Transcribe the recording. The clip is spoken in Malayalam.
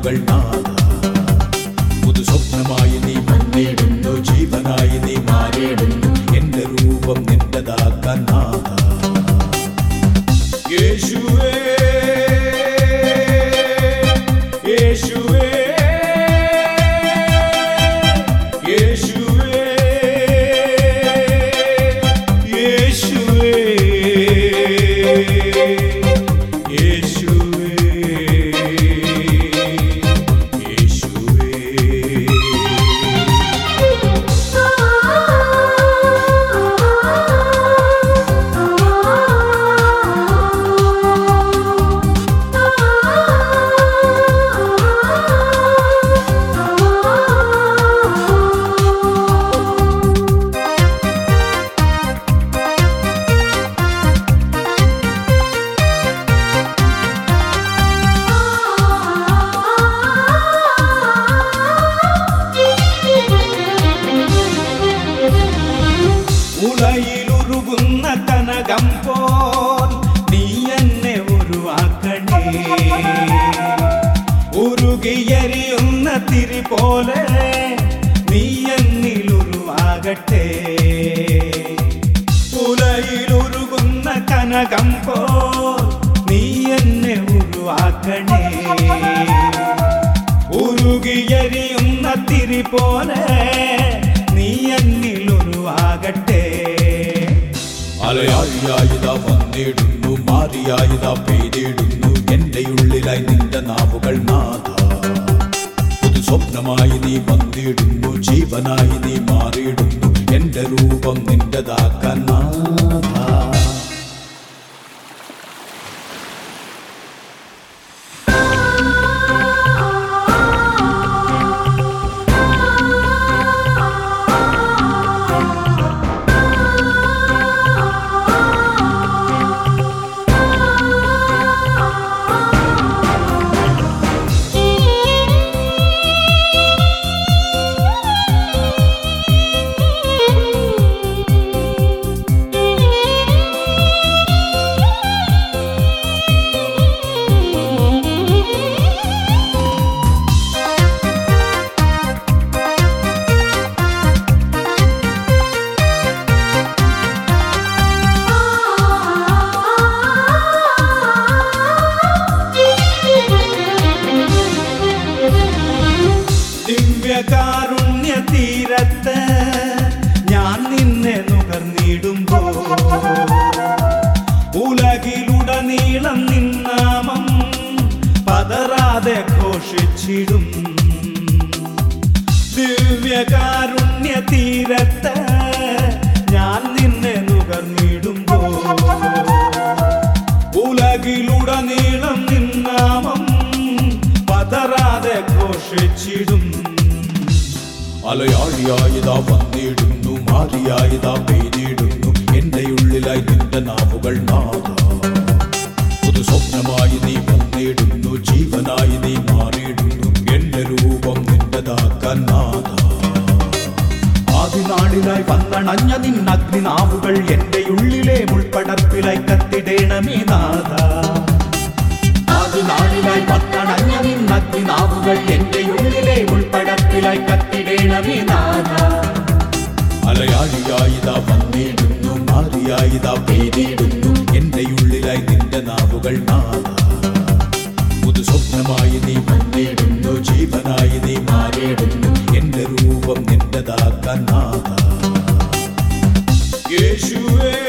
നാവുകൾ നാഥ പുതു സ്വപ്നമായി നീ വന്നിടുന്നു ജീവനായി നീ മാറിയിടുന്നു എന്റെ രൂപം നിന്റെതാക്കാൻ നാഥ യേശുവേ യേശുവേ യേശുവേ യേശുവേ യേശുവേ യേശുവേ ഉളയിലുരുകുന്ന കനകം പോൽ നീ എന്നെ ഉരുവാക്കണേ ഉരുകിയരിയുന്ന തിരി പോലെ നീ എന്നിൽ ഉരുവാകട്ടെ ഉലയിലുരുകുന്ന കനകം പോൽ നീ എന്നെ ഉരുവാക്കണേ ഉരുകിയരിയുന്ന തിരി പോലെ നീ എന്നിൽ ഉരുവാകട്ടെ അലയാഴിയായിതാ വന്നിടുന്നു മാറിയായിതാ പെയ്തിടുന്നു എന്റെ ഉള്ളിലായി നിന്റെ നാവുകൾ നാഥ പുതു സ്വപ്നമായി നീ വന്നിടുന്നു ജീവനായി നീ മാറിയിടുന്നു എന്റെ രൂപം നിന്റെതാക്കാൻ നാഥ ദിവ്യകാരുണ്യ തീരത്ത് ഞാൻ നിന്നെ നുകർന്നിടുമ്പോ ഉലകിലുടനീളം നിന്നാമം പതറാതെ ഘോഷിച്ചിടും ദിവ്യകാരുണ്യ തീരത്ത് ഞാൻ നിന്നെ നുകർന്നിടുമ്പോ ഉലകിലുടനീളം നിന്നാമം പതറാതെ ഘോഷിച്ചിടും അലയാഴിയായിതാ വന്നിടുന്നു മാറിയായിതാ പെയ്തിടുന്നു എന്റെ ഉള്ളിലായി നിന്റെ നാവുകൾ നാഥ പുതു സ്വപ്നമായി നീ വന്നിടുന്നു ജീവനായി നീ മാറിയിടുന്നു എന്റെ രൂപം നിന്റെതാക്കാൻ നാഥ ആദിനാളിലായി വന്നണഞ്ഞ നിന്നഗ്നി നാവുകൾ എന്റെ ഉള്ളിലെ മുൾപ്പടർപ്പിലായി കത്തിടേണമേ നാഥ ആദിനാളിലായി വന്നണഞ്ഞ നിന്നഗ്നി നാവുകൾ എന്റെ ഉള്ളിലെ മുൾപ്പടർപ്പിലായി കത്തിടേണമേ നാഥ അലയാഴിയായിതാ വന്നിടുന്നു മാറിയായിതാ പെയ്തിടുന്നു എന്റെ ഉള്ളിലായി നിന്റെ നാവുകൾ നാഥ പുതു സ്വപ്നമായി നീ വന്നിടുന്നു ജീവനായി നീ മാറിയിടുന്നു എന്റെ രൂപം നിന്റെതാക്കാൻ നാഥ യേശുവേ